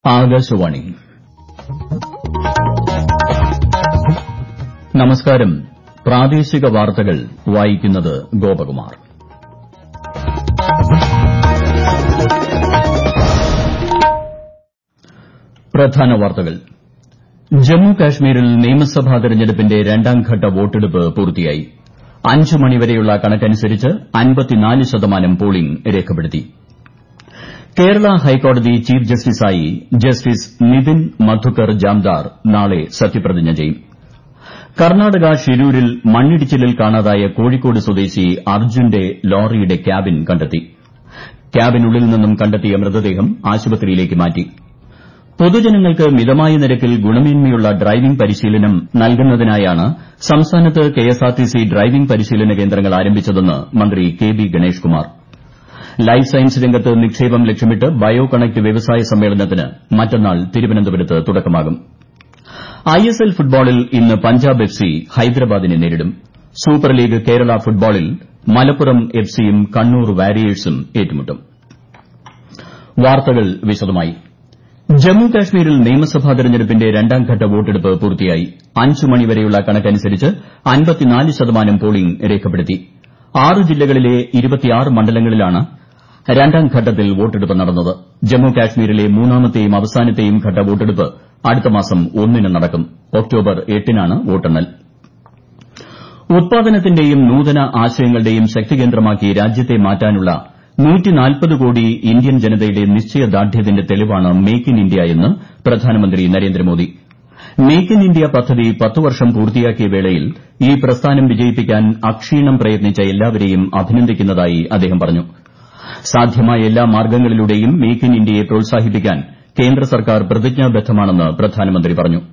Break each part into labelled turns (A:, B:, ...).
A: ആകാശവാണി നമസ്കാരം പ്രാദേശിക വാർത്തകൾ വായിക്കുന്നത് ഗോപകുമാർ പ്രധാന വാർത്തകൾ ജമ്മു കാശ്മീരിൽ നിയമസഭാ തെരഞ്ഞെടുപ്പിന്റെ രണ്ടാംഘട്ട വോട്ടെടുപ്പ് പൂർത്തിയായി അഞ്ച് മണിവരെയുള്ള കണക്കനുസരിച്ച് ശതമാനം പോളിംഗ് രേഖപ്പെടുത്തി കേരള ഹൈക്കോടതി ചീഫ് ജസ്റ്റിസായി ജസ്റ്റിസ് നിതിൻ മധുക്കർ ജാംദാർ നാളെ സത്യപ്രതിജ്ഞ ചെയ്യും കർണാടക ഷിരൂരിൽ മണ്ണിടിച്ചിലിൽ കാണാതായ കോഴിക്കോട് സ്വദേശി അർജുന്റെ ലോറിയുടെ ക്യാബിൻ കണ്ടെത്തി ക്യാബിനുള്ളിൽ നിന്നും കണ്ടെത്തിയ മൃതദേഹം ആശുപത്രിയിലേക്ക് മാറ്റി പൊതുജനങ്ങൾക്ക് മിതമായ നിരക്കിൽ ഗുണമേന്മയുള്ള ഡ്രൈവിംഗ് പരിശീലനം നൽകുന്നതിനായാണ് സംസ്ഥാനത്ത് കെഎസ്ആർടിസി ഡ്രൈവിംഗ് പരിശീലന കേന്ദ്രങ്ങൾ ആരംഭിച്ചതെന്ന് മന്ത്രി K B Ganesh Kumar life science രംഗത്ത് നിക്ഷേപം ലക്ഷ്യമിട്ട് ബയോ കണക്ട് വ്യവസായ സമ്മേളനത്തിന് മറ്റന്നാൾ തിരുവനന്തപുരത്ത് തുടക്കമാകും ഐഎസ്എൽ ഫുട്ബോളിൽ ഇന്ന് പഞ്ചാബ് എഫ് സി ഹൈദരാബാദിനെ നേരിടും സൂപ്പർ ലീഗ് കേരള ഫുട്ബോളിൽ മലപ്പുറം എഫ് സിയും കണ്ണൂർ വാരിയേഴ്സും ഏറ്റുമുട്ടും വാർത്തകൾ വിശദമായി ജമ്മു കാശ്മീരിൽ നിയമസഭാ തെരഞ്ഞെടുപ്പിന്റെ രണ്ടാംഘട്ട വോട്ടെടുപ്പ് പൂർത്തിയായി അഞ്ച് മണിവരെയുള്ള കണക്കനുസരിച്ച് ശതമാനം പോളിംഗ് രേഖപ്പെടുത്തി ആറ് ജില്ലകളിലെ മണ്ഡലങ്ങളിലാണ് രണ്ടാംഘട്ടത്തിൽ വോട്ടെടുപ്പ് നടന്നത് ജമ്മു കാശ്മീരിലെ മൂന്നാമത്തെയും അവസാനത്തെയും ഘട്ട വോട്ടെടുപ്പ് അടുത്ത മാസം ഒന്നിന് നടക്കും ഒക്ടോബർ എട്ടിനാണ് വോട്ടെണ്ണൽ ഉത്പാദനത്തിന്റെയും നൂതന ആശയങ്ങളുടെയും ശക്തികേന്ദ്രമാക്കി രാജ്യത്തെ മാറ്റാനുള്ള കോടി ഇന്ത്യൻ ജനതയുടെ നിശ്ചയദാർഢ്യത്തിന്റെ തെളിവാണ് മേക്ക് ഇൻ ഇന്ത്യ എന്ന് പ്രധാനമന്ത്രി നരേന്ദ്രമോദി മേക്ക് ഇൻ ഇന്ത്യ പദ്ധതി പത്ത് വർഷം പൂർത്തിയാക്കിയ വേളയിൽ ഈ പ്രസ്ഥാനം വിജയിപ്പിക്കാൻ അക്ഷീണം പ്രയത്നിച്ച എല്ലാവരെയും അഭിനന്ദിക്കുന്നതായി അദ്ദേഹം പറഞ്ഞു സാധ്യമായ എല്ലാ മാർഗ്ഗങ്ങളിലൂടെയും മേക്ക് ഇൻ ഇന്ത്യയെ പ്രോത്സാഹിപ്പിക്കാൻ കേന്ദ്ര സർക്കാർ പ്രതിജ്ഞാബദ്ധമാണെന്ന് പ്രധാനമന്ത്രി പറഞ്ഞു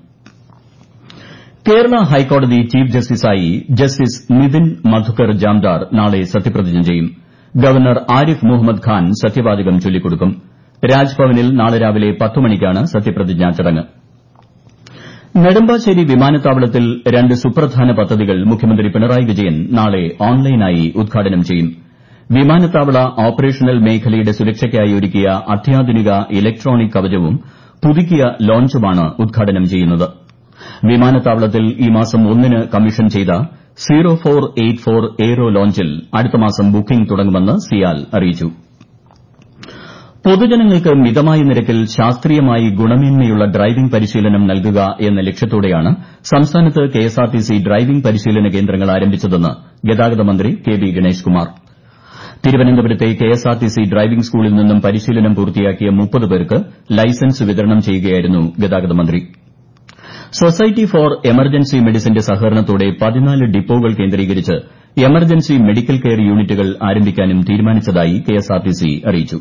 A: കേരള ഹൈക്കോടതി ചീഫ് ജസ്റ്റിസായി ജസ്റ്റിസ് നിതിൻ മധുക്കർ ജാംദാർ നാളെ സത്യപ്രതിജ്ഞ ചെയ്യും ഗവർണർ ആരിഫ് മുഹമ്മദ് ഖാൻ സത്യവാചകം ചൊല്ലിക്കൊടുക്കും രാജ്ഭവനിൽ നാളെ രാവിലെ പത്ത് മണിക്കാണ് സത്യപ്രതിജ്ഞാ ചടങ്ങ് നെടുമ്പാശ്ശേരി വിമാനത്താവളത്തിൽ രണ്ട് സുപ്രധാന പദ്ധതികൾ മുഖ്യമന്ത്രി പിണറായി വിജയൻ നാളെ ഓൺലൈനായി ഉദ്ഘാടനം ചെയ്യും വിമാനത്താവള ഓപ്പറേഷണൽ മേഖലയുടെ സുരക്ഷയ്ക്കായി ഒരുക്കിയ അത്യാധുനിക ഇലക്ട്രോണിക് കവചവും പുതുക്കിയ ലോഞ്ചുമാണ് ഉദ്ഘാടനം ചെയ്യുന്നത് വിമാനത്താവളത്തിൽ ഈ മാസം ഒന്നിന് കമ്മീഷൻ ചെയ്ത zero four eight four aero ലോഞ്ചിൽ അടുത്ത മാസം ബുക്കിംഗ് തുടങ്ങുമെന്ന് സിയാൽ അറിയിച്ചു പൊതുജനങ്ങൾക്ക് മിതമായ നിരക്കിൽ ശാസ്ത്രീയമായി ഗുണമേന്മയുള്ള ഡ്രൈവിംഗ് പരിശീലനം നൽകുക എന്ന ലക്ഷ്യത്തോടെയാണ് സംസ്ഥാനത്ത് കെഎസ്ആർടിസി ഡ്രൈവിംഗ് പരിശീലന കേന്ദ്രങ്ങൾ ആരംഭിച്ചതെന്ന് ഗതാഗത മന്ത്രി കെ ബി ഗണേഷ് കുമാർ തിരുവനന്തപുരത്തെ കെഎസ്ആർടിസി ഡ്രൈവിംഗ് സ്കൂളിൽ നിന്നും പരിശീലനം പൂർത്തിയാക്കിയ മുപ്പത് പേർക്ക് ലൈസൻസ് വിതരണം ചെയ്യുകയായിരുന്നു ഗതാഗത മന്ത്രി സൊസൈറ്റി ഫോർ എമർജൻസി മെഡിസിന്റെ സഹകരണത്തോടെ പതിനാല് ഡിപ്പോകൾ കേന്ദ്രീകരിച്ച് എമർജൻസി മെഡിക്കൽ കെയർ യൂണിറ്റുകൾ ആരംഭിക്കാനും തീരുമാനിച്ചതായി കെഎസ്ആർടിസി അറിയിച്ചു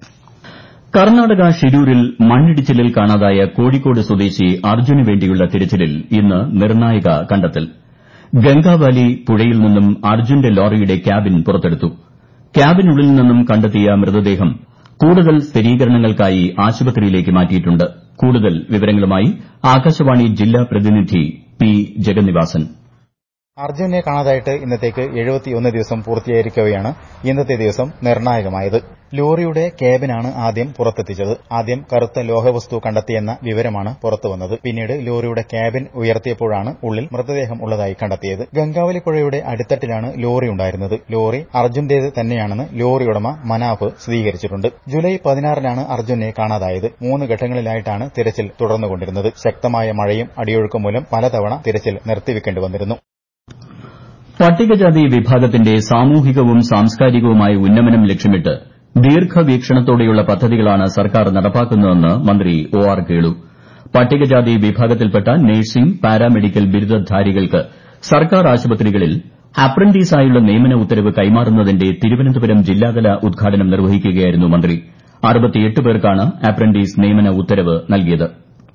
A: കർണാടക ഷിരൂരിൽ മണ്ണിടിച്ചിലിൽ കാണാതായ കോഴിക്കോട് സ്വദേശി അർജുന് വേണ്ടിയുള്ള തിരച്ചിലിൽ ഇന്ന് നിർണായക കണ്ടെത്തൽ ഗംഗാവാലി പുഴയിൽ നിന്നും അർജുന്റെ ലോറിയുടെ ക്യാബിൻ പുറത്തെടുത്തു ക്യാബിനുള്ളിൽ നിന്നും കണ്ടെത്തിയ മൃതദേഹം കൂടുതൽ സ്ഥിരീകരണങ്ങൾക്കായി ആശുപത്രിയിലേക്ക് മാറ്റിയിട്ടുണ്ട് കൂടുതൽ വിവരങ്ങളുമായി ആകാശവാണി ജില്ലാ പ്രതിനിധി പി ജഗന്നിവാസൻ
B: അർജുനെ കാണാതായിട്ട് ഇന്നത്തേക്ക് എഴുപത്തിയൊന്ന് ദിവസം പൂർത്തിയായിരിക്കവെയാണ് ഇന്നത്തെ ദിവസം നിർണായകമായത് ലോറിയുടെ ക്യാബിനാണ് ആദ്യം പുറത്തെത്തിച്ചത് ആദ്യം കറുത്ത ലോഹവസ്തു കണ്ടെത്തിയെന്ന വിവരമാണ് പുറത്തുവന്നത് പിന്നീട് ലോറിയുടെ ക്യാബിൻ ഉയർത്തിയപ്പോഴാണ് ഉള്ളിൽ മൃതദേഹം ഉള്ളതായി കണ്ടെത്തിയത് ഗംഗാവലി പുഴയുടെ അടിത്തട്ടിലാണ് ലോറി ഉണ്ടായിരുന്നത് ലോറി അർജുന്റേത് തന്നെയാണെന്ന് ലോറി ഉടമ മനാഫ് സ്ഥിരീകരിച്ചിട്ടുണ്ട് ജൂലൈ പതിനാറിനാണ് അർജുനെ കാണാതായത് മൂന്ന് ഘട്ടങ്ങളിലായിട്ടാണ് തിരച്ചിൽ തുടർന്നുകൊണ്ടിരുന്നത് ശക്തമായ മഴയും അടിയൊഴുക്കും മൂലം പലതവണ തിരച്ചിൽ നിർത്തിവെക്കേണ്ടി വന്നിരുന്നു
A: പട്ടികജാതി വിഭാഗത്തിന്റെ സാമൂഹികവും സാംസ്കാരികവുമായ ഉന്നമനം ലക്ഷ്യമിട്ട് ദീർഘവീക്ഷണത്തോടെയുള്ള പദ്ധതികളാണ് സർക്കാർ നടപ്പാക്കുന്നതെന്ന് മന്ത്രി ഒ ആർ കേളു പട്ടികജാതി വിഭാഗത്തിൽപ്പെട്ട നഴ്സിംഗ് പാരാമെഡിക്കൽ ബിരുദധാരികൾക്ക് സർക്കാർ ആശുപത്രികളിൽ അപ്രന്റീസായുള്ള നിയമന ഉത്തരവ് കൈമാറുന്നതിന്റെ തിരുവനന്തപുരം ജില്ലാതല ഉദ്ഘാടനം നിർവഹിക്കുകയായിരുന്നു മന്ത്രി അറുപത്തിയെട്ട് പേർക്കാണ് അപ്രന്റീസ് നിയമന ഉത്തരവ് നൽകിയത്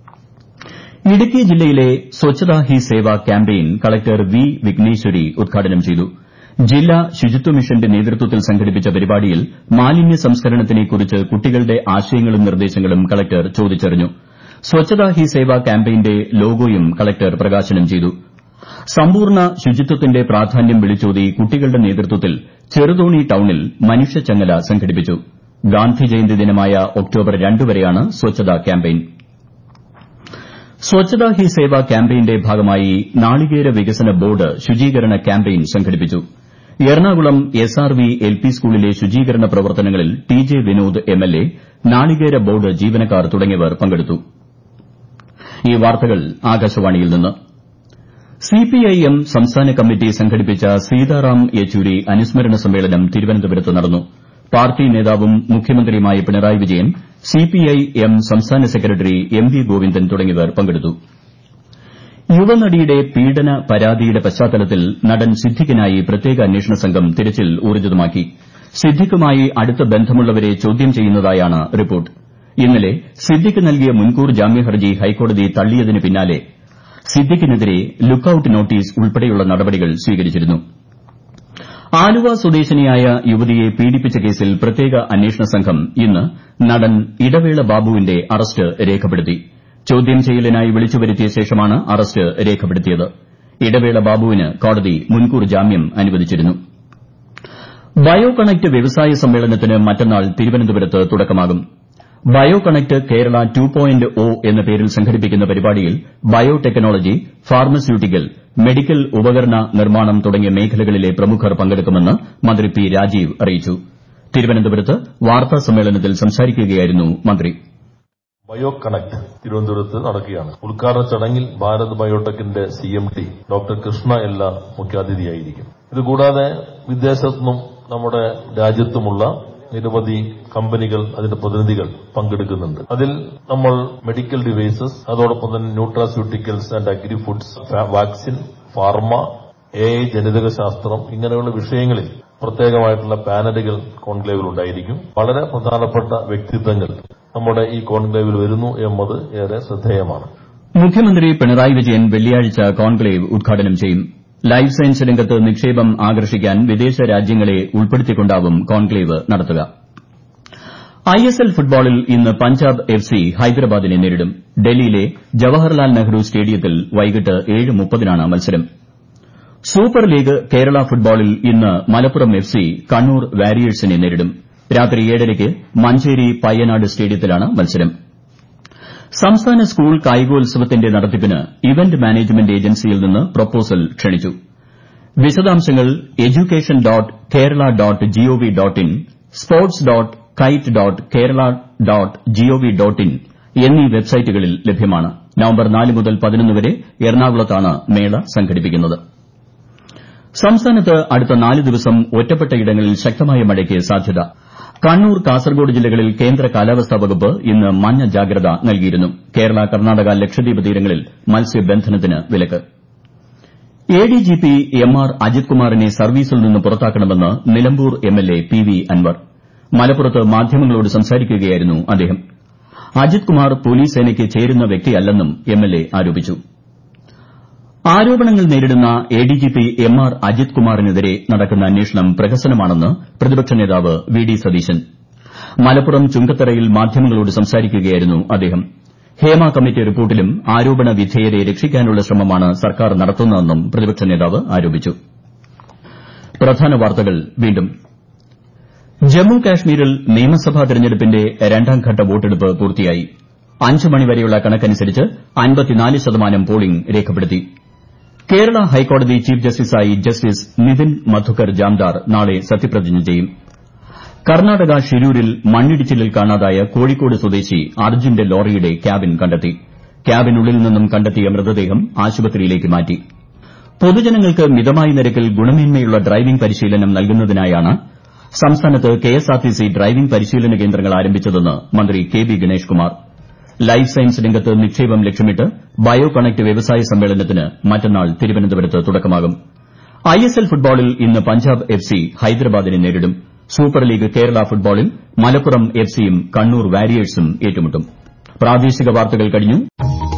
A: ഇടുക്കി ജില്ലയിലെ Swachhata Hi Seva campaign collector V Vighneshwari ഉദ്ഘാടനം ചെയ്തു ജില്ലാ ശുചിത്വ മിഷന്റെ നേതൃത്വത്തിൽ സംഘടിപ്പിച്ച പരിപാടിയിൽ മാലിന്യ സംസ്കരണത്തിനെക്കുറിച്ച് കുട്ടികളുടെ ആശയങ്ങളും നിർദ്ദേശങ്ങളും കളക്ടർ ചോദിച്ചറിഞ്ഞു സ്വച്ഛതാ ഹി സേവ ക്യാമ്പയിന്റെ ലോഗോയും കളക്ടർ പ്രകാശനം ചെയ്തു സമ്പൂർണ്ണ ശുചിത്വത്തിന്റെ പ്രാധാന്യം വിളിച്ചോതി കുട്ടികളുടെ നേതൃത്വത്തിൽ ചെറുതോണി ടൌണിൽ മനുഷ്യച്ചങ്ങല സംഘടിപ്പിച്ചു ഗാന്ധി ജയന്തി ദിനമായ ഒക്ടോബർ രണ്ട് വരെയാണ് സ്വച്ഛതാ ക്യാമ്പയിൻ സ്വച്ഛതാ ഹി സേവ ക്യാമ്പയിന്റെ ഭാഗമായി നാളികേര വികസന ബോർഡ് ശുചീകരണ ക്യാമ്പയിൻ സംഘടിപ്പിച്ചു Ernakulam S R V L P സ്കൂളിലെ ശുചീകരണ പ്രവർത്തനങ്ങളിൽ T J Vinod M L A നാളികേര ബോർഡ് ജീവനക്കാർ തുടങ്ങിയവർ പങ്കെടുത്തു ഈ വാർത്തകൾ ആകാശവാണിയിൽ നിന്ന് സിപിഐഎം സംസ്ഥാന കമ്മിറ്റി സംഘടിപ്പിച്ച സീതാറാം യെച്ചൂരി അനുസ്മരണ സമ്മേളനം തിരുവനന്തപുരത്ത് നടന്നു പാർട്ടി നേതാവും മുഖ്യമന്ത്രിയുമായ പിണറായി വിജയൻ സിപിഐഎം സംസ്ഥാന സെക്രട്ടറി എം വി ഗോവിന്ദൻ തുടങ്ങിയവർ പങ്കെടുത്തു യുവനടിയുടെ പീഡന പരാതിയുടെ പശ്ചാത്തലത്തിൽ നടൻ സിദ്ദിഖിനായി പ്രത്യേക അന്വേഷണ സംഘം തിരച്ചിൽ ഊർജ്ജിതമാക്കി സിദ്ദിഖുമായി അടുത്ത ബന്ധമുള്ളവരെ ചോദ്യം ചെയ്യുന്നതായാണ് റിപ്പോർട്ട് ഇന്നലെ സിദ്ദിഖ് നൽകിയ മുൻകൂർ ജാമ്യഹർജി ഹൈക്കോടതി തള്ളിയതിന് പിന്നാലെ സിദ്ദിഖിനെതിരെ ലുക്കൌട്ട് നോട്ടീസ് ഉൾപ്പെടെയുള്ള നടപടികൾ സ്വീകരിച്ചിരുന്നു ആലുവ സ്വദേശിനിയായ യുവതിയെ പീഡിപ്പിച്ച കേസിൽ പ്രത്യേക അന്വേഷണ സംഘം ഇന്ന് നടൻ ഇടവേള ബാബുവിന്റെ അറസ്റ്റ് രേഖപ്പെടുത്തി ചോദ്യം ചെയ്യലിനായി വിളിച്ചുവരുത്തിയ ശേഷമാണ് അറസ്റ്റ് രേഖപ്പെടുത്തിയത് ഇടവേള ബാബുവിന് കോടതി മുൻകൂർ ജാമ്യം അനുവദിച്ചിരുന്നു ബയോ കണക്ട് വ്യവസായ സമ്മേളനത്തിന് മറ്റന്നാൾ തിരുവനന്തപുരത്ത് തുടക്കമാകും bio connect Kerala two point O എന്ന പേരിൽ സംഘടിപ്പിക്കുന്ന പരിപാടിയിൽ ബയോ ടെക്നോളജി ഫാർമസ്യൂട്ടിക്കൽ മെഡിക്കൽ ഉപകരണ നിർമ്മാണം തുടങ്ങിയ മേഖലകളിലെ പ്രമുഖർ പങ്കെടുക്കുമെന്ന് മന്ത്രി പി രാജീവ് അറിയിച്ചു തിരുവനന്തപുരത്ത് വാർത്താ സമ്മേളനത്തിൽ സംസാരിക്കുകയായിരുന്നു മന്ത്രി
C: ബയോ കണക്ട് തിരുവനന്തപുരത്ത് നടക്കുകയാണ് ഉദ്ഘാടന ചടങ്ങിൽ ഭാരത് ബയോടെക്കിന്റെ C M T doctor Krishna Ella മുഖ്യാതിഥിയായിരിക്കും ഇതുകൂടാതെ വിദേശത്തുനിന്നും നമ്മുടെ രാജ്യത്തുമുള്ള നിരവധി കമ്പനികൾ അതിന്റെ പ്രതിനിധികൾ പങ്കെടുക്കുന്നുണ്ട് അതിൽ നമ്മൾ മെഡിക്കൽ ഡിവൈസസ് അതോടൊപ്പം തന്നെ nutraceuticals and agri foods vaccine pharma A I ജനിതക ശാസ്ത്രം ഇങ്ങനെയുള്ള വിഷയങ്ങളിൽ പ്രത്യേകമായിട്ടുള്ള പാനലുകൾ കോൺക്ലേവിൽ ഉണ്ടായിരിക്കും വളരെ പ്രധാനപ്പെട്ട വ്യക്തിത്വങ്ങൾ നമ്മുടെ ഈ കോൺക്ലേവിൽ വരുന്നു എന്നത് ഏറെ ശ്രദ്ധേയമാണ്
A: മുഖ്യമന്ത്രി പിണറായി വിജയൻ വെള്ളിയാഴ്ച കോൺക്ലേവ് ഉദ്ഘാടനം ചെയ്യും ലൈഫ് സയൻസ് രംഗത്ത് നിക്ഷേപം ആകർഷിക്കാൻ വിദേശ രാജ്യങ്ങളെ ഉൾപ്പെടുത്തിക്കൊണ്ടാവും കോൺക്ലേവ് നടത്തുക ഐഎസ്എൽ ഫുട്ബോളിൽ ഇന്ന് പഞ്ചാബ് എഫ് സി ഹൈദരാബാദിനെ നേരിടും ഡൽഹിയിലെ ജവഹർലാൽ നെഹ്റു സ്റ്റേഡിയത്തിൽ വൈകിട്ട് ഏഴ് മുപ്പതിനാണ് മത്സരം സൂപ്പർ ലീഗ് കേരള ഫുട്ബോളിൽ ഇന്ന് മലപ്പുറം എഫ് സി കണ്ണൂർ വാരിയേഴ്സിനെ നേരിടും രാത്രി ഏഴരയ്ക്ക് മഞ്ചേരി പയ്യനാട് സ്റ്റേഡിയത്തിലാണ് മത്സരം സംസ്ഥാന സ്കൂൾ കായികോത്സവത്തിന്റെ നടത്തിപ്പിന് ഇവന്റ് മാനേജ്മെന്റ് ഏജൻസിയിൽ നിന്ന് പ്രൊപ്പോസൽ ക്ഷണിച്ചു വിശദാംശങ്ങൾ education dot Kerala dot G O V dot in sports dot kite dot Kerala dot G O V dot in എന്നീ വെബ്സൈറ്റുകളിൽ ലഭ്യമാണ് നവംബർ നാല് മുതൽ പതിനൊന്ന് വരെ എറണാകുളത്താണ് മേള സംഘടിപ്പിക്കുന്നത് സംസ്ഥാനത്ത് അടുത്ത നാല് ദിവസം ഒറ്റപ്പെട്ടയിടങ്ങളിൽ ശക്തമായ മഴയ്ക്ക് സാധ്യത കണ്ണൂർ കാസർഗോഡ് ജില്ലകളിൽ കേന്ദ്ര കാലാവസ്ഥാ വകുപ്പ് ഇന്ന് മഞ്ഞ ജാഗ്രത നൽകിയിരുന്നു കേരള കർണാടക ലക്ഷദ്വീപ് തീരങ്ങളിൽ മത്സ്യബന്ധനത്തിന് വിലക്ക് എഡിജിപി എം ആർ അജിത് കുമാറിനെ സർവീസിൽ നിന്ന് പുറത്താക്കണമെന്ന് Nilambur MLA P V Anvar മലപ്പുറത്ത് മാധ്യമങ്ങളോട് സംസാരിക്കുകയായിരുന്നു അദ്ദേഹം അജിത് കുമാർ പോലീസ് സേനയ്ക്ക് ചേരുന്ന വ്യക്തിയല്ലെന്നും എംഎൽഎ ആരോപിച്ചു ആരോപണങ്ങൾ നേരിടുന്ന എഡിജിപി എം ആർ അജിത് കുമാറിനെതിരെ നടക്കുന്ന അന്വേഷണം പ്രഹസനമാണെന്ന് പ്രതിപക്ഷ നേതാവ് വി ഡി സതീശൻ മലപ്പുറം ചുങ്കത്തറയിൽ മാധ്യമങ്ങളോട് സംസാരിക്കുകയായിരുന്നു അദ്ദേഹം ഹേമ കമ്മിറ്റി റിപ്പോർട്ടിലും ആരോപണ വിധേയരെ രക്ഷിക്കാനുള്ള ശ്രമമാണ് സർക്കാർ നടത്തുന്നതെന്നും പ്രതിപക്ഷ നേതാവ് ആരോപിച്ചു പ്രധാന വാർത്തകൾ വീണ്ടും ജമ്മു കാശ്മീരിൽ നിയമസഭാ തെരഞ്ഞെടുപ്പിന്റെ രണ്ടാംഘട്ട വോട്ടെടുപ്പ് പൂർത്തിയായി അഞ്ച് മണിവരെയുള്ള കണക്കനുസരിച്ച് അൻപത്തിനാല് ശതമാനം പോളിംഗ് രേഖപ്പെടുത്തി കേരള ഹൈക്കോടതി ചീഫ് ജസ്റ്റിസായി ജസ്റ്റിസ് നിതിൻ മധുക്കർ ജാംദാർ നാളെ സത്യപ്രതിജ്ഞ ചെയ്യും കർണാടക ഷിരൂരിൽ മണ്ണിടിച്ചിലിൽ കാണാതായ കോഴിക്കോട് സ്വദേശി അർജുന്റെ ലോറിയുടെ ക്യാബിൻ കണ്ടെത്തി ക്യാബിനുള്ളിൽ നിന്നും കണ്ടെത്തിയ മൃതദേഹം ആശുപത്രിയിലേക്ക് മാറ്റി പൊതുജനങ്ങൾക്ക് മിതമായ നിരക്കിൽ ഗുണമേന്മയുള്ള ഡ്രൈവിംഗ് പരിശീലനം നൽകുന്നതിനായാണ് സംസ്ഥാനത്ത് കെഎസ്ആർടിസി ഡ്രൈവിംഗ് പരിശീലന കേന്ദ്രങ്ങൾ ആരംഭിച്ചതെന്ന് മന്ത്രി K B Ganesh Kumar life science രംഗത്ത് നിക്ഷേപം ലക്ഷ്യമിട്ട് ബയോ കണക്ട് വ്യവസായ സമ്മേളനത്തിന് മറ്റന്നാൾ തിരുവനന്തപുരത്ത് തുടക്കമാകും ഐഎസ്എൽ ഫുട്ബോളിൽ ഇന്ന് പഞ്ചാബ് എഫ് സി ഹൈദരാബാദിനെ നേരിടും സൂപ്പർ ലീഗ് കേരള ഫുട്ബോളിൽ മലപ്പുറം എഫ് സിയും കണ്ണൂർ വാരിയേഴ്സും ഏറ്റുമുട്ടും പ്രാദേശിക വാർത്തകൾ കഴിഞ്ഞു